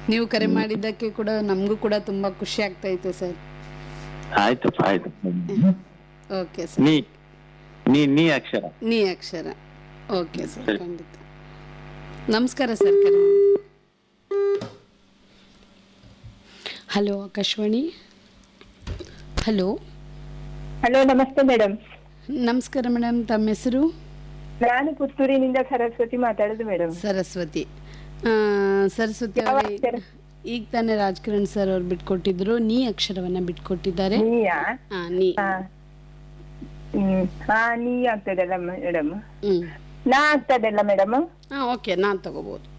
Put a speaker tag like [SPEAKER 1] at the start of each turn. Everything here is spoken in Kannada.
[SPEAKER 1] ನೀವು ಕರೆ ಮಾಡಿದ್ದಕ್ಕೆ ಕೂಡ ನಮಗೂ ಕೂಡ ತುಂಬಾ ಖುಷಿ ಆಗ್ತೈತೆ ಸರ್
[SPEAKER 2] ಆಯ್ತಪ್ಪ ಆಯ್ತು
[SPEAKER 1] ಓಕೆ ಸರ್
[SPEAKER 2] ನೀ ನೀ ನೀ ಅಕ್ಷರ
[SPEAKER 1] ನೀ ಅಕ್ಷರ ಓಕೆ ಸರ್ ಖಂಡಿತ ನಮಸ್ಕಾರ ಸರ್ ಕರೆ ಹಲೋ ಆಕಾಶವಾಣಿ ಹಲೋ
[SPEAKER 3] ಹಲೋ ನಮಸ್ತೆ ಮೇಡಮ್
[SPEAKER 1] ನಮಸ್ಕಾರ ಮೇಡಮ್ ತಮ್ಮ ಹೆಸರು
[SPEAKER 3] ನಾನು ಪುತ್ತೂರಿನಿಂದ ಸರಸ್ವತಿ ಮಾತಾಡೋದು ಮೇಡಮ್
[SPEAKER 1] ಸರಸ್ವತಿ ಆ, ಸರಸ್ವತಿ ಅವರೇ ಈಗ ತಾನೇ ರಾಜ್ಕಿರಣ್ ಸರ್ ಅವ್ರು ಬಿಟ್ಕೊಟ್ಟಿದ್ರು ನೀ ಅಕ್ಷರವನ್ನ ಬಿಟ್ಕೊಟ್ಟಿದ್ದಾರೆ
[SPEAKER 3] ನೀಯಾ
[SPEAKER 1] ಆ, ನೀ
[SPEAKER 3] ಹಾ ಹ್ಮ್ ಹಾ ನೀ ಆಗ್ತದಲ್ಲ ಮೇಡಮ್
[SPEAKER 1] ಹ್ಮ್
[SPEAKER 3] ನಾ ಆಗ್ತದಲ್ಲ ಮೇಡಮ್
[SPEAKER 1] ಹಾ ಓಕೆ ನಾನ್ ತಗೋಬಹುದು